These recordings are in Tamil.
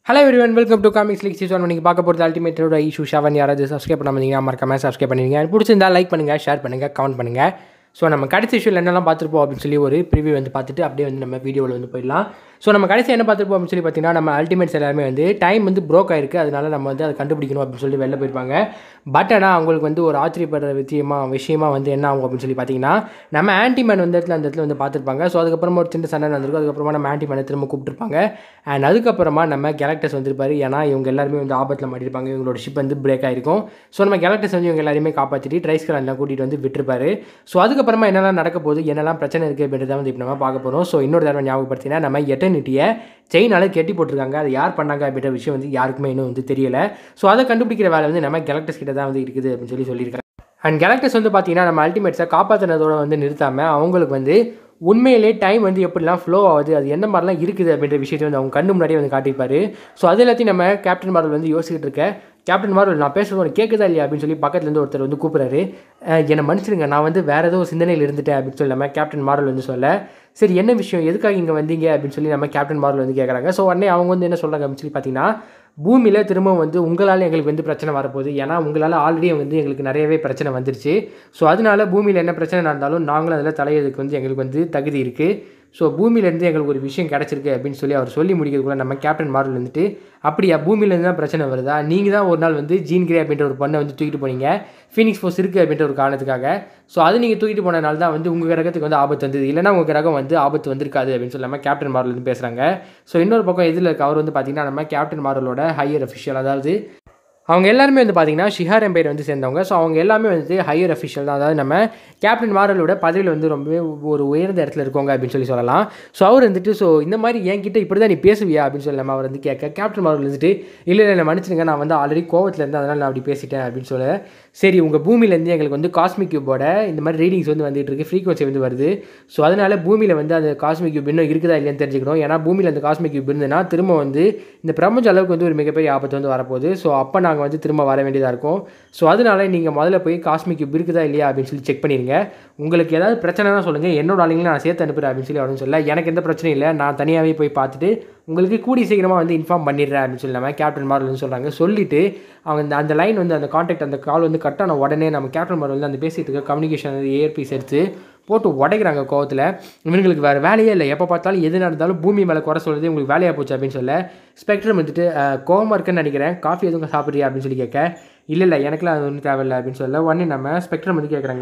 hello everyone welcome to comics league season நீங்கள் பார்க்க போகிறது அல்டிமேட்டோட இஷ்யூ ஷவன் யாராவது சப்ஸ்கிரைப் பண்ண வந்தீங்கன்னா மறக்காம சப்ஸ்கிரைப் பண்ணிடுங்க பிடிச்சிருந்தா லைக் பண்ணுங்கள் ஷேர் பண்ணுங்கள் கமெண்ட் பண்ணுங்கள் ஸோ நம்ம கடைசி இஷ்யூவில் என்னெல்லாம் பார்த்துருப்போம் அப்படின்னு சொல்லி ஒரு ப்ரிவியூ வந்து பார்த்துட்டு அப்படியே வந்து நம்ம வீடியோவில் வந்து போயிடலாம் ஸோ நம்ம கடைசி என்ன பார்த்துருப்போம் அப்படின்னு சொல்லி பார்த்தீங்கன்னா நம்ம அல்டிமேட்ஸ் எல்லாமே வந்து டைம் வந்து ப்ரோக் ஆயிருக்கு அதனால நம்ம வந்து அதை கண்டுபிடிக்கணும் அப்படின்னு சொல்லி வெளில போயிருப்பாங்க பட் ஆனால் அவங்களுக்கு வந்து ஒரு ஆச்சரியப்படுற விஷயமா விஷயமா வந்து என்ன ஆகும் அப்படின்னு சொல்லி பார்த்தீங்கன்னா நம்ம ஆன்டிமேன் வந்து இடத்துல அந்த இடத்துல வந்து பார்த்துருப்பாங்க ஸோ அதுக்கப்புறமா ஒரு சின்ன சண்டை நடந்திருக்கும் அதுக்கப்புறமா நம்ம ஆன்டிமேனை திரும்ப கூப்பிட்டுருப்பாங்க அண்ட் அதுக்கப்புறமா நம்ம கேரக்டர்ஸ் வந்திருப்பாரு ஏன்னா இவங்க எல்லாருமே வந்து ஆபத்தில் மாட்டிருப்பாங்க இவங்களோட ஷிப் வந்து பிரேக் ஆயிருக்கும் ஸோ நம்ம கேரக்டர்ஸ் வந்து இவங்க எல்லாருமே காப்பாற்றிட்டு ட்ரைஸ்கரெல்லாம் கூட்டிகிட்டு வந்து விட்டுருப்பாரு ஸோ அதுக்கப்புறமா என்னெல்லாம் நடக்க போகுது என்னெல்லாம் பிரச்சனை இருக்குது அப்படின்றத வந்து இப்போ நம்ம பார்க்க போகிறோம் ஸோ இன்னொரு தடவை ஞாபகப்படுத்தினா நம்ம எட்டர்னிட்டியை செயினால் கெட்டி போட்டிருக்காங்க அதை யார் பண்ணாங்க அப்படின்ற விஷயம் வந்து யாருக்குமே இன்னும் வந்து தெரியல ஸோ அதை கண்டுபிடிக்கிற வேலை வந்து நம்ம கேரக்டர்ஸ் கிட்ட தான் வந்து இருக்குது அப்படின்னு சொல்லி சொல்லியிருக்காங்க அண்ட் கேரக்டர்ஸ் வந்து பார்த்தீங்கன்னா நம்ம அல்டிமேட்ஸை காப்பாற்றினதோட வந்து நிறுத்தாமல் அவங்களுக்கு வந்து உண்மையிலே டைம் வந்து எப்படிலாம் ஃப்ளோ ஆகுது அது எந்த மாதிரிலாம் இருக்குது அப்படின்ற விஷயத்தை வந்து அவங்க கண்ணு முன்னாடியே வந்து காட்டியிருப்பாரு ஸோ அது எல்லாத்தையும் நம்ம கேப்டன் மார்வல் வந்து யோசிச்சுட்டு இருக்க கேப்டன் மார்வல் நான் பேசுறது உனக்கு கேட்குதா இல்லையா அப்படின்னு சொல்லி பக்கத்துலேருந்து ஒருத்தர் வந்து கூப்பிட்றாரு என்னை மன்னிச்சிடுங்க நான் வந்து வேறு ஏதோ ஒரு சிந்தனையில் இருந்துட்டேன் அப்படின்னு சொல்லி நம்ம கேப்டன் மார்வல் வந்து சொல்ல சரி என்ன விஷயம் எதுக்காக இங்கே வந்தீங்க அப்படின்னு சொல்லி நம்ம கேப்டன் மார்வல் வந்து கேட்குறாங்க ஸோ உடனே அவங்க வந்து என்ன சொல்கிறாங்க அப்படின்னு சொல்லி பார்த்தீங்கன்னா பூமியில் திரும்பவும் வந்து உங்களால் எங்களுக்கு வந்து பிரச்சனை வரப்போகுது ஏன்னா உங்களால் ஆல்ரெடி வந்து எங்களுக்கு நிறையவே பிரச்சனை வந்துருச்சு ஸோ அதனால பூமியில் என்ன பிரச்சனை நடந்தாலும் நாங்களும் அதில் தலையதுக்கு வந்து எங்களுக்கு வந்து தகுதி இருக்குது ஸோ பூமியிலேருந்து எங்களுக்கு ஒரு விஷயம் கிடச்சிருக்கு அப்படின்னு சொல்லி அவர் சொல்லி முடிக்கிறதுக்குள்ள நம்ம கேப்டன் மார்வல் வந்துட்டு அப்படியா பூமியிலேருந்து தான் பிரச்சனை வருதா நீங்கள் தான் ஒரு நாள் வந்து ஜீன் கிரே அப்படின்ற ஒரு பொண்ணை வந்து தூக்கிட்டு போனீங்க ஃபீனிக்ஸ் ஃபோர்ஸ் இருக்குது அப்படின்ற ஒரு காரணத்துக்காக ஸோ அது நீங்கள் தூக்கிட்டு போனனால தான் வந்து உங்கள் கிரகத்துக்கு வந்து ஆபத்து வந்தது இல்லைனா உங்கள் கிரகம் வந்து ஆபத்து வந்திருக்காது அப்படின்னு சொல்லாமல் கேப்டன் மார்வல் வந்து பேசுகிறாங்க ஸோ இன்னொரு பக்கம் எதில் இருக்க அவர் வந்து பார்த்தீங்கன்னா நம்ம கேப்டன் மார்வலோட ஹையர் அஃபிஷியல் அதாவது அவங்க எல்லாருமே வந்து பார்த்தீங்கன்னா ஷிஹார் எம்பையர் வந்து சேர்ந்தவங்க ஸோ அவங்க எல்லாமே வந்து ஹையர் அஃபிஷியல் தான் அதாவது நம்ம கேப்டன் மாரலோட பதவியில் வந்து ரொம்பவே ஒரு உயர்ந்த இடத்துல இருக்கவங்க அப்படின்னு சொல்லி சொல்லலாம் ஸோ அவர் வந்துட்டு ஸோ இந்த மாதிரி என்கிட்ட இப்படி தான் நீ பேசுவியா அப்படின்னு சொல்லி நம்ம அவர் வந்து கேட்க கேப்டன் மாரல் வந்துட்டு இல்லை இல்லை மன்னிச்சிடுங்க நான் வந்து ஆல்ரெடி கோவத்தில் இருந்து அதனால் நான் அப்படி பேசிட்டேன் அப்படின்னு சொல்ல சரி உங்கள் பூமியிலேருந்து எங்களுக்கு வந்து காஸ்மிக் கியூபோட இந்த மாதிரி ரீடிங்ஸ் வந்து வந்துட்டு இருக்கு ஃப்ரீக்வன்சி வந்து வருது ஸோ அதனால் பூமியில் வந்து அந்த காஸ்மிக் கியூப் இன்னும் இருக்குதா இல்லையான்னு தெரிஞ்சுக்கணும் ஏன்னா பூமியில் அந்த காஸ்மிக் கியூப் இருந்ததுன்னா திரும்ப வந்து இந்த பிரபஞ்ச அளவுக்கு வந்து ஒரு மிகப்பெரிய ஆபத்து வந்து வரப்போகுது ஸோ அப்போ நாங்கள் வந்து திரும்ப வர வேண்டியதாக இருக்கும் ஸோ அதனால நீங்கள் முதல்ல போய் காஸ்மிக் கியூப் இருக்குதா இல்லையா அப்படின்னு சொல்லி செக் பண்ணிடுங்க உங்களுக்கு ஏதாவது பிரச்சனைனா சொல்லுங்கள் என்னோட ஆளுங்களை நான் சேர்த்து அனுப்புகிறேன் அப்படின்னு சொல்லி அப்படின்னு சொல்ல எனக்கு எந்த பிரச்சனையும் இல்லை நான் தனியாகவே போய் பார்த்துட்டு உங்களுக்கு கூடி சீக்கிரமாக வந்து இன்ஃபார்ம் பண்ணிடுறேன் அப்படின்னு சொல்லி நம்ம கேப்டன் மார்வல் வந்து சொல்கிறாங்க சொல்லிவிட்டு அவங்க அந்த அந்த லைன் வந்து அந்த காண்டாக்ட் அந்த கால் வந்து கட் ஆன உடனே நம்ம கேப்டன் மார்வல் வந்து அந்த பேசிகிட்டு இருக்க கம்யூனிகேஷன் வந்து ஏர்பீஸ் எடுத்து போட்டு உடைக்கிறாங்க கோவத்தில் இவங்களுக்கு வேறு வேலையே இல்லை எப்போ பார்த்தாலும் எது நடந்தாலும் பூமி மேலே குறை சொல்கிறது உங்களுக்கு வேலையாக போச்சு அப்படின்னு சொல்ல ஸ்பெக்ட்ரம் வந்துட்டு கோவமாக இருக்குன்னு நினைக்கிறேன் காஃபி எதுவும் சாப்பிட்றியா அப்படின்னு சொல்லி கேட்க இல்லை இல்லை எனக்குலாம் அது ஒன்றும் தேவையில்லை அப்படின்னு சொல்ல உடனே நம்ம ஸ்பெக்ட்ரம் வந்து கேட்குறாங்க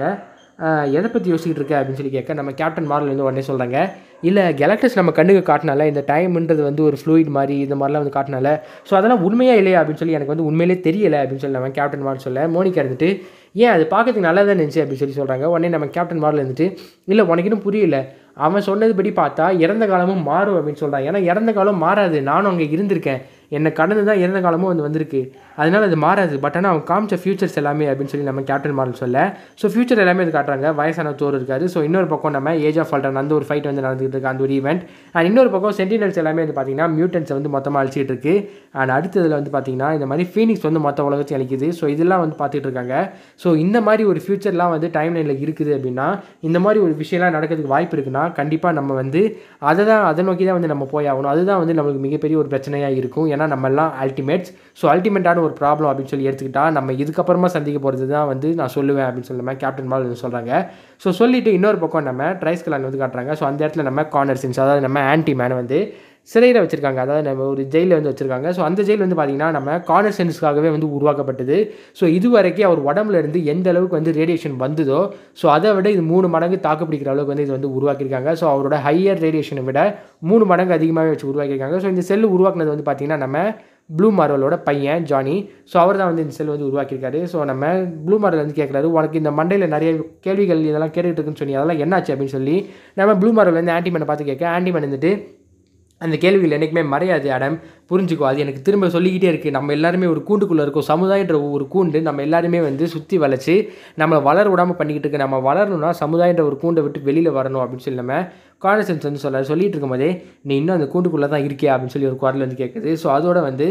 எதை பற்றி யோசிச்சுட்டு இருக்க அப்படின்னு சொல்லி கேட்க நம்ம கேப்டன் மார்வல் வந்து உடனே சொல்கிறாங்க இல்லை கேலக்டஸ் நம்ம கண்ணுக்கு காட்டினால இந்த டைம்ன்றது வந்து ஒரு ஃப்ளூயிட் மாதிரி இந்த மாதிரிலாம் வந்து காட்டினால ஸோ அதெல்லாம் உண்மையாக இல்லையா அப்படின்னு சொல்லி எனக்கு வந்து உண்மையிலே தெரியலை அப்படின்னு சொல்லி நம்ம கேப்டன் மார்வல் சொல்ல மோனிகா இருந்துட்டு ஏன் அது பார்க்கறதுக்கு நல்லா தான் இருந்துச்சு அப்படின்னு சொல்லி சொல்கிறாங்க உடனே நம்ம கேப்டன் மார்வல் இருந்துட்டு இல்லை உனக்கு இன்னும் புரியல அவன் சொன்னதுபடி பார்த்தா இறந்த காலமும் மாறும் அப்படின்னு சொல்கிறான் ஏன்னா இறந்த காலம் மாறாது நானும் அங்கே இருந்திருக்கேன் என்னை கடந்து தான் இறந்த காலமும் வந்து வந்திருக்கு அதனால் அது மாறாது பட் ஆனால் அவன் காமிச்ச ஃபியூச்சர்ஸ் எல்லாமே அப்படின்னு சொல்லி நம்ம கேப்டன் மார்வல் சொல்ல ஸோ ஃபியூச்சர் எல்லாமே இது காட்டுறாங்க வயசான தோர் இருக்காரு ஸோ இன்னொரு பக்கம் நம்ம ஏஜ் ஆஃப் ஃபால்டன் அந்த ஒரு ஃபைட் வந்து நடந்துகிட்டு இருக்கு அந்த ஒரு ஈவெண்ட் அண்ட் இன்னொரு பக்கம் சென்டினல்ஸ் எல்லாமே வந்து பார்த்தீங்கன்னா மியூட்டன்ஸ் வந்து மொத்தமாக அழிச்சிட்டு இருக்கு அண்ட் அடுத்ததில் வந்து பார்த்தீங்கன்னா இந்த மாதிரி ஃபீனிக்ஸ் வந்து மொத்த உலகத்தையும் அழிக்குது ஸோ இதெல்லாம் வந்து பார்த்துட்டு இருக்காங்க ஸோ இந்த மாதிரி ஒரு ஃபியூச்சர்லாம் வந்து டைம் லைனில் இருக்குது அப்படின்னா இந்த மாதிரி ஒரு விஷயம்லாம் நடக்கிறதுக்கு வாய்ப்பு இருக்குன்னா கண்டிப்பாக நம்ம வந்து அதை தான் அதை நோக்கி தான் வந்து நம்ம போய் ஆகணும் அதுதான் வந்து நம்மளுக்கு மிகப்பெரிய ஒரு பிரச்சனையாக இருக்கும் ஏன்னா நம்ம எல்லாம் அல்டிமேட்ஸ் ஸோ அல்டிமேட்டான ஒரு ப்ராப்ளம் அப்படின்னு சொல்லி எடுத்துக்கிட்டா நம்ம இதுக்கப்புறமா சந்திக்க போகிறது தான் வந்து நான் சொல்லுவேன் அப்படின்னு சொல்லி நம்ம கேப்டன் மால் வந்து சொல்கிறாங்க ஸோ சொல்லிவிட்டு இன்னொரு பக்கம் நம்ம ட்ரைஸ்கலான் வந்து காட்டுறாங்க ஸோ அந்த இடத்துல நம்ம கார்னர் சின்ஸ் அதாவது நம்ம ஆன்டி மேன் வந்து சிறையில் வச்சுருக்காங்க அதாவது நம்ம ஒரு ஜெயிலில் வந்து வச்சுருக்காங்க ஸோ அந்த ஜெயில் வந்து பார்த்திங்கன்னா நம்ம கார்னர் சென்ஸ்க்காகவே வந்து உருவாக்கப்பட்டது ஸோ இது வரைக்கும் அவர் உடம்புல இருந்து எந்த அளவுக்கு வந்து ரேடியேஷன் வந்ததோ ஸோ அதை விட இது மூணு மடங்கு தாக்கு பிடிக்கிற அளவுக்கு வந்து இது வந்து உருவாக்கியிருக்காங்க ஸோ அவரோட ஹையர் ரேடியேஷனை விட மூணு மடங்கு அதிகமாகவே வச்சு உருவாக்கியிருக்காங்க ஸோ இந்த செல் உருவாக்குனது வந்து பார்த்திங்கன்னா நம்ம ப்ளூ மார்வலோட பையன் ஜானி ஸோ அவர் தான் வந்து இந்த செல் வந்து உருவாக்கியிருக்காரு ஸோ நம்ம ப்ளூ மார்வல் வந்து கேட்குறாரு உனக்கு இந்த மண்டையில் நிறைய கேள்விகள் இதெல்லாம் கேட்டுட்டு இருக்குன்னு சொன்னி அதெல்லாம் என்னாச்சு அப்படின்னு சொல்லி நம்ம ப்ளூ மார்வல் வந்து ஆன்டிமேனை பார்த்து கேட்க ஆன்டிமேன் வந்துட்டு அந்த கேள்விகள் என்றைக்குமே மறையாது அடம் புரிஞ்சுக்கோ அது எனக்கு திரும்ப சொல்லிக்கிட்டே இருக்குது நம்ம எல்லாருமே ஒரு கூண்டுக்குள்ளே இருக்கோம் சமுதாயன்ற ஒரு கூண்டு நம்ம எல்லாருமே வந்து சுற்றி வளைச்சி நம்மளை வளர விடாமல் பண்ணிக்கிட்டு இருக்கு நம்ம வளரணும்னா சமுதாயன்ற ஒரு கூண்டை விட்டு வெளியில் வரணும் அப்படின்னு சொல்லி நம்ம கான்வர்சன்ஸ் வந்து சொல்ல சொல்லிட்டு இருக்கும்போதே நீ இன்னும் அந்த கூண்டுக்குள்ளே தான் இருக்கியா அப்படின்னு சொல்லி ஒரு குரல் வந்து கேட்குது ஸோ அதோட வந்து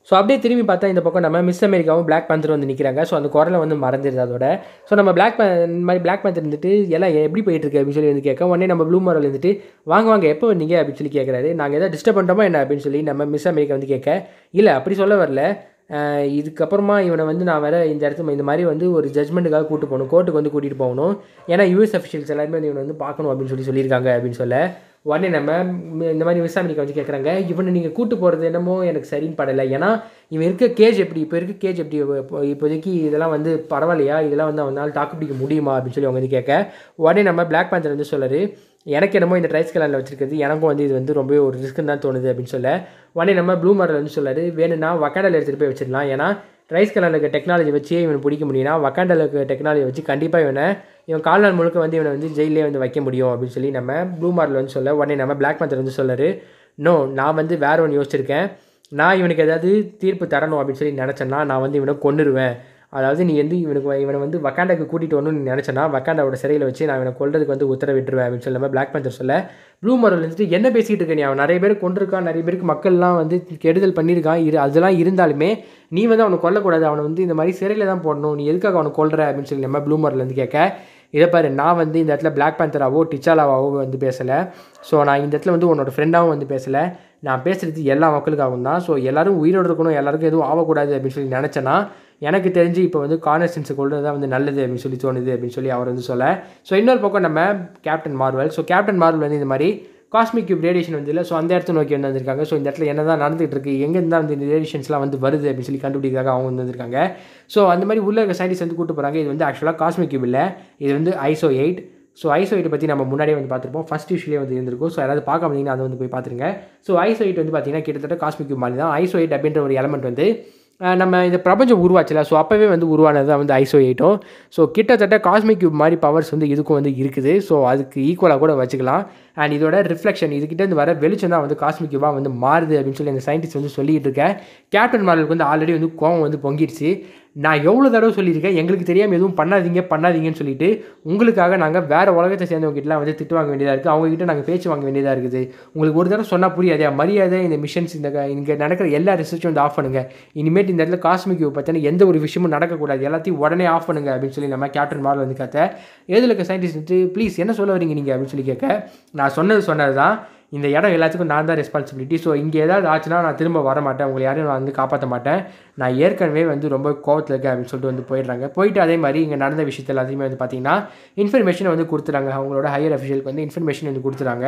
ஸோ அப்படியே திரும்பி பார்த்தா இந்த பக்கம் நம்ம மிஸ் அமெரிக்காவும் பிளாக் பேந்தர் வந்து நிற்கிறாங்க ஸோ அந்த குரலை வந்து மறந்துடுது அதோட ஸோ நம்ம பிளாக் இந்த மாதிரி பிளாக் பேந்தர் இருந்துட்டு எல்லாம் எப்படி போயிட்டு இருக்கு அப்படின்னு சொல்லி வந்து கேட்க உடனே நம்ம ப்ளூ மாரல் இருந்துட்டு வாங்க வாங்க எப்போ வந்தீங்க அப்படின்னு சொல்லி கேட்குறாரு நாங்கள் எதாவது டிஸ்டர்ப் பண்ணுறோமா என்ன அப்படின்னு சொல்லி நம்ம மிஸ் அமெரிக்கா வந்து கேட்க இல்லை அப்படி சொல்ல வரல அஹ் இதுக்கப்புறமா இவனை வந்து நான் வேறு இந்த இடத்துல இந்த மாதிரி வந்து ஒரு ஜட்மெண்ட்டுக்காக கூட்டு போகணும் கோர்ட்டுக்கு வந்து கூட்டிகிட்டு போகணும் ஏன்னா யூஎஸ் அஃபிஷியல்ஸ் எல்லாருமே வந்து இவனை வந்து பார்க்கணும் அப்படின்னு சொல்லி சொல்லியிருக்காங்க அப்படின்னு சொல்ல உடனே நம்ம ம், இந்த மாதிரி மிஸ் அமெரிக்கா வந்து கேட்குறாங்க இவனை நீங்கள் கூட்டு போகிறது என்னமோ எனக்கு சரின்னு படலை ஏன்னா இவன் இருக்க கேஜ் எப்படி இப்போ இருக்க கேஜ் எப்படி இப்போ இப்போதைக்கு இதெல்லாம் வந்து பரவாயில்லையா இதெல்லாம் வந்து அவனால் தாக்கு பிடிக்க முடியுமா அப்படின்னு சொல்லி அவங்க வந்து கேட்க உடனே நம்ம பிளாக் பேந்தர் வந்து சொல்லாரு எனக்கு என்னமோ இந்த ட்ரைஸ் கலரில் வச்சிருக்கிறது எனக்கும் வந்து இது வந்து ரொம்பவே ஒரு ரிஸ்க்குன்னு தான் தோணுது அப்படின்னு சொல்ல உடனே நம்ம ப்ளூ மாரல் வந்து சொல்லாரு வேணும்னா வக்காண்டாவில் எடுத்துகிட்டு போய் வச்சிடலாம் ஏன்னா ரைஸ் கலரில் இருக்க டெக்னாலஜி வச்சே இவன் பிடிக்க முடியும்னா வக்காண்டாவில் இருக்க டெக்னாலஜி வச்சு கண்டிப்பாக இவனை இவன் கால்நாள் முழுக்க வந்து இவனை வந்து ஜெயிலே வந்து வைக்க முடியும் அப்படின்னு சொல்லி நம்ம ப்ளூ மாரல் வந்து சொல்ல உடனே நம்ம பிளாக் பேந்தர் வந்து சொல்லாரு நோ நான் வந்து வேற ஒன்று யோசிச்சிருக்கேன் நான் இவனுக்கு ஏதாவது தீர்ப்பு தரணும் அப்படின்னு சொல்லி நினச்சேன்னா நான் வந்து இவனை கொன்னுருவேன் அதாவது நீ வந்து இவனுக்கு வ- இவனை வந்து வக்காண்டாக்கு கூட்டிகிட்டு வரணும்னு நீ நினச்சேன்னா வக்காண்டாவோட சிறையில் வச்சு நான் இவனை கொல்றதுக்கு வந்து உத்தரவிட்டுருவேன் அப்படின்னு சொல்லாமல் பிளாக் பேந்தர் சொல்ல ப்ளூ மரல் வந்துட்டு என்ன பேசிகிட்டு இருக்க நீ அவன் நிறைய பேர் கொண்டிருக்கான் நிறைய பேருக்கு மக்கள்லாம் வந்து கெடுதல் பண்ணியிருக்கான் இரு அதெல்லாம் இருந்தாலுமே நீ வந்து அவனை கொல்லக்கூடாது அவனை வந்து இந்த மாதிரி சிறையில் தான் போடணும் நீ எதுக்காக அவனை கொல்ற அப்படின்னு சொல்லி நம்ம ப்ளூ மரல் வந்து கேட்க இதை பாரு நான் வந்து இந்த இடத்துல பிளாக் பேந்தராவோ டிச்சாலாவாவோ வந்து பேசலை ஸோ நான் இந்த இடத்துல வந்து உன்னோட ஃப்ரெண்டாகவும் வந்து பேசலை நான் பேசுகிறது எல்லா மக்களுக்காகவும் தான் ஸோ எல்லாரும் உயிரோடு இருக்கணும் எல்லாருக்கும் எதுவும் ஆகக்கூடாது அப்படின்னு சொல்லி நினச்சேன்னா எனக்கு தெரிஞ்சு இப்போ வந்து கான்வர்சன்ஸை கொண்டு தான் வந்து நல்லது அப்படின்னு சொல்லி தோணுது அப்படின்னு சொல்லி அவர் வந்து சொல்ல ஸோ இன்னொரு பக்கம் நம்ம Captain Marvel so Captain Marvel வந்து இந்த மாதிரி காஸ்மிக் கியூப் ரேடியேஷன் வந்து இல்லை ஸோ அந்த இடத்த நோக்கி வந்து வந்திருக்காங்க ஸோ இந்த இடத்துல என்ன தான் நடந்துகிட்டு இருக்கு எங்கேருந்து தான் இந்த ரேடியேஷன்ஸ்லாம் வந்து வருது அப்படின்னு சொல்லி கண்டுபிடிக்காக அவங்க வந்து வந்திருக்காங்க ஸோ அந்த மாதிரி உள்ள இருக்க சயின்டிஸ்ட் வந்து கூட்டு போகிறாங்க இது வந்து ஆக்சுவலாக காஸ்மிக் கியூப் இல்லை இது வந்து iso eight so iso eight பற்றி நம்ம முன்னாடியே வந்து பார்த்துருப்போம் ஃபஸ்ட் இஷ்யூலே வந்து இருந்திருக்கும் ஸோ யாராவது பார்க்க வந்தீங்கன்னா அதை வந்து போய் பார்த்துருங்க ஸோ ஐசோ எயிட் வந்து பார்த்தீங்கன்னா கிட்டத்தட்ட காஸ்மிக் கியூப் மாதிரி தான் ஐசோ எயிட் அப்படின்ற ஒரு எலமெண்ட் வந்து அஹ், நம்ம இந்த பிரபஞ்சம் உருவாச்சுல ஸோ அப்போவே வந்து உருவானது தான் வந்து ஐசோ எயிட்டும் ஸோ கிட்டத்தட்ட காஸ்மிக் கியூப் மாதிரி பவர்ஸ் வந்து இதுக்கும் வந்து இருக்குது ஸோ அதுக்கு ஈக்குவலாக கூட வச்சுக்கலாம் அண்ட் இதோட ரிஃப்ளெக்ஷன் இதுக்கிட்ட இருந்து வர வெளிச்சம் தான் வந்து காஸ்மிக் கியூபாக வந்து மாறுது அப்படின்னு சொல்லி அந்த சயின்டிஸ்ட் வந்து சொல்லிட்டு இருக்கேன் கேப்டன் மார்வலுக்கு வந்து ஆல்ரெடி வந்து கோவம் வந்து பொங்கிடுச்சு நான் எவ்வளோ தடவை சொல்லியிருக்கேன் எங்களுக்கு தெரியாமல் எதுவும் பண்ணாதீங்க பண்ணாதீங்கன்னு சொல்லிட்டு உங்களுக்காக நாங்கள் வேறு உலகத்தை சேர்ந்தவங்ககிட்டலாம் வந்து திட்டு வாங்க வேண்டியதாக இருக்குது அவங்ககிட்ட நாங்கள் பேச்சு வாங்க வேண்டியதாக இருக்குது உங்களுக்கு ஒரு தடவை சொன்னால் புரியாதே மரியாதை இந்த மிஷன்ஸ் இந்த க- இங்கே நடக்கிற எல்லா ரிசர்ச்சும் வந்து ஆஃப் பண்ணுங்கள் இனிமேட் இந்த இடத்துல காஸ்மிக் பற்றின எந்த ஒரு விஷயமும் நடக்கக்கூடாது எல்லாத்தையும் உடனே ஆஃப் பண்ணுங்க அப்படின்னு சொல்லி நம்ம கேப்டன் மார்வல் வந்து கத்த எதில் இருக்க சயின்டிஸ்ட் வந்து ப்ளீஸ் என்ன சொல்ல வரீங்க நீங்கள் அப்படின்னு சொல்லி கேட்க நான் சொன்னது சொன்னது தான் இந்த இடம் எல்லாத்துக்கும் நான் தான் ரெஸ்பான்சிபிலிட்டி ஸோ இங்கே ஏதாவது ஆச்சுன்னா நான் திரும்ப வர மாட்டேன் உங்களை யாரையும் நான் வந்து காப்பாற்ற மாட்டேன் நான் ஏற்கனவே வந்து ரொம்ப கோவத்தில் இருக்கேன் அப்படின்னு சொல்லிட்டு வந்து போயிடுறாங்க போயிட்டு அதே மாதிரி இங்கே நடந்த விஷயத்த எல்லாத்தையுமே வந்து பார்த்தீங்கன்னா இன்ஃபர்மேஷனை வந்து கொடுத்துறாங்க அவங்களோட ஹையர் அஃபிஷியலுக்கு வந்து இன்ஃபர்மேஷன் வந்து கொடுத்துறாங்க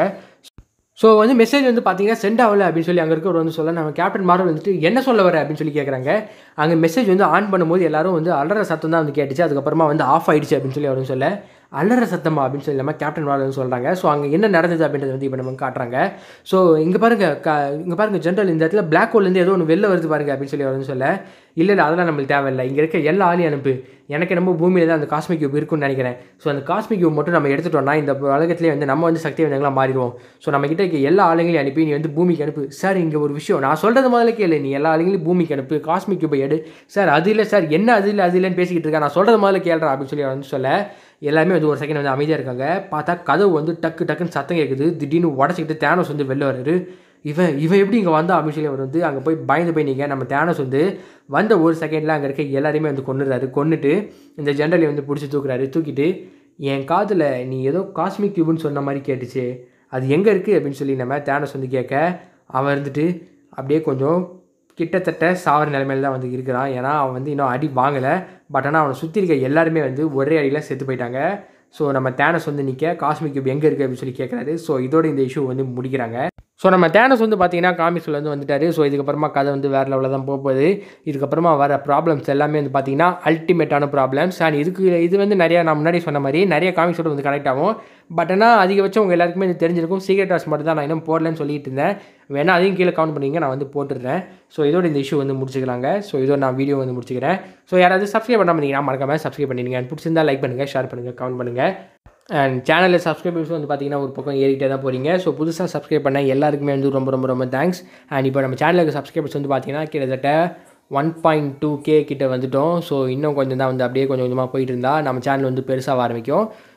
ஸோ வந்து மெசேஜ் வந்து பார்த்தீங்கன்னா சென்ட் ஆகல அப்படின்னு சொல்லி அங்கே இருக்கிறவர் வந்து சொல்ல நம்ம கேப்டன் மார்வல் வந்துட்டு என்ன சொல்ல வர அப்படின்னு சொல்லி கேட்குறாங்க அங்கே மெசேஜ் வந்து ஆன் பண்ணும்போது எல்லாரும் வந்து அலற சத்தம் தான் வந்து கேட்டுச்சு அதுக்கப்புறமா வந்து ஆஃப் ஆயிடுச்சு அப்படின்னு சொல்லி அவரும் சொல்ல அலற சத்தமா அப்படின்னு சொல்லி நம்ம கேப்டன் மார்வல் வந்து சொல்கிறாங்க ஸோ அங்கே என்ன நடந்தது அப்படின்றத வந்து இப்போ நமக்கு காட்டுறாங்க ஸோ இங்கே பாருங்க க இங்கே பாருங்க ஜென்ரல் இந்த இடத்துல பிளாக் ஹோல்லேருந்து ஏதோ ஒன்று வெளில வருது பாருங்க அப்படின்னு சொல்லி அவர் வந்து சொல்ல இல்லை இல்லை அதெல்லாம் நம்மளுக்கு தேவையில்லை இங்கே இருக்க எல்லா ஆளையும் அனுப்பு எனக்கு நம்ம பூமியில் தான் அந்த காஸ்மிக் கியூப் இருக்குன்னு நினைக்கிறேன் ஸோ அந்த காஸ்மிக் கியூப் மட்டும் நம்ம எடுத்துட்டோம்னா இந்த உலகத்திலே வந்து நம்ம வந்து சக்தி வந்தவங்களா மாறிடுவோம் ஸோ நம்ம கிட்ட இருக்க எல்லா ஆளுங்களையும் அனுப்பி நீ வந்து பூமிக்கு அனுப்பு சார் இங்கே ஒரு விஷயம் நான் சொல்கிறது முதல்ல கேளு நீ எல்லா ஆளுங்களையும் பூமிக்கு அனுப்பு காஸ்மிக் கியூபை எடு சார் அது இல்லை சார் என்ன அது இல்லை அது இல்லைன்னு பேசிக்கிட்டு இருக்கேன் நான் சொல்கிறது முதல்ல கேள்றா அப்படின்னு சொல்லி அவர் வந்து சொல்ல எல்லாமே வந்து ஒரு செகண்ட் வந்து அமைதியாக இருக்காங்க பார்த்தா கதவு வந்து டக்கு டக்குன்னு சத்தம் கேட்குது திடீர்னு உடச்சிக்கிட்டு தேனோஸ் வந்து வெளில வராரு இவன் இவன் எப்படி இங்கே வந்தா அப்படின்னு சொல்லி அவர் வந்து அங்கே போய் பயந்து போய் நிற்க நம்ம தேனோஸ் வந்து வந்த ஒரு செகண்டில் அங்கே இருக்க எல்லாரையுமே வந்து கொண்டுறாரு கொன்னுட்டு இந்த ஜென்ரலை வந்து பிடிச்சி தூக்குறாரு தூக்கிட்டு என் காதில் நீ ஏதோ காஸ்மிக் கியூப்னு சொன்ன மாதிரி கேட்டுச்சு அது எங்கே இருக்குது அப்படின்னு சொல்லி நம்ம தேனோஸ் வந்து கேட்க அவன் இருந்துட்டு அப்படியே கொஞ்சம் கிட்டத்தட்ட சாவர நிலைமையில தான் வந்து இருக்கிறான் ஏன்னா அவன் வந்து இன்னும் அடி வாங்கலை பட் ஆனால் அவனை சுற்றி இருக்க எல்லாருமே வந்து ஒரே அடியில் செத்து போயிட்டாங்க ஸோ நம்ம தேனஸ் வந்து நிற்க காஸ்மிக் கியூப் எங்கே இருக்குது அப்படின்னு சொல்லி கேட்குறாரு ஸோ இதோட இந்த இஷ்யூ வந்து முடிக்கிறாங்க ஸோ நம்ம தேனஸ் வந்து பார்த்தீங்கன்னா காமிக்ஸில் வந்து வந்துட்டாரு ஸோ இதுக்கப்புறமா கதை வந்து வேறு லெவலில் தான் போக போகுது இதுக்கப்புறமா வர ப்ராப்ளம்ஸ் எல்லாமே வந்து பார்த்தீங்கன்னா அல்டிமேட்டான ப்ராப்ளம்ஸ் அண்ட் இதுக்கு இது வந்து நிறையா நான் முன்னாடி சொன்ன மாதிரி நிறைய காமிக்ஸோட வந்து கனெக்ட் ஆகும் பட் ஆனால் அதிகபட்சம் உங்கள் எல்லாருக்குமே இது தெரிஞ்சிருக்கும் சீக்ரெட் வாஸ் மட்டும் தான் நான் இன்னும் போடலன்னு சொல்லிட்டு இருந்தேன் வேணா அதையும் கீழே கவுண்ட் பண்ணிங்க நான் வந்து போட்டுடுறேன் ஸோ இதோட இந்த இஷ்யூ வந்து முடிச்சுக்கலாங்க ஸோ இதோட நான் வீடியோ வந்து முடிச்சுக்கிறேன் ஸோ யாராவது சப்ஸ்கிரைப் பண்ணாமல் இருந்தீங்கன்னா மறக்காம சப்ஸ்கிரைப் பண்ணிடுங்க பிடிச்சிருந்தா லைக் பண்ணுங்கள் ஷேர் பண்ணுங்கள் கமெண்ட் பண்ணுங்கள் அண்ட் சேனலில் சப்ஸ்கிரைபர்ஸ் வந்து பார்த்தீங்கன்னா ஒரு பக்கம் ஏறிட்டே தான் போகிறீங்க ஸோ புதுசாக சப்ஸ்கிரைப் பண்ண எல்லாருக்குமே வந்து ரொம்ப ரொம்ப ரொம்ப தேங்க்ஸ் அண்ட் இப்போ நம்ம சேனலுக்கு சப்ஸ்கிரைபர்ஸ் வந்து பார்த்தீங்கன்னா கிட்டத்தட்ட ஒன் பாயிண்ட் டூ கே கிட்ட வந்துட்டோம் ஸோ இன்னும் கொஞ்சம் தான் வந்து அப்படியே கொஞ்சம் கொஞ்சமாக போயிட்டு இருந்தால் நம்ம சேனல் வந்து பெருசாக ஆரம்பிக்கும்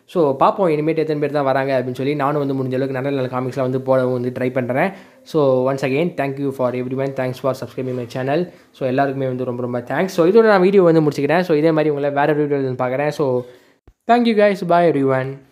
ஸோ பார்ப்போம் இனிமேட்டு எத்தனை பேர் தான் வராங்க அப்படின்னு சொல்லி நானும் வந்து முடிஞ்ச அளவுக்கு நல்ல நல்ல காமிக்ஸில் வந்து போட வந்து ட்ரை பண்ணுறேன் so once again thank you for everyone thanks for subscribing my channel so எல்லாருக்குமே வந்து ரொம்ப ரொம்ப தேங்க்ஸ் ஸோ இதோட நான் வீடியோ வந்து முடிச்சுக்கிறேன் ஸோ இதே மாதிரி உங்களை வேறு வீடியோ வந்து பார்க்குறேன் so thank you guys bye every one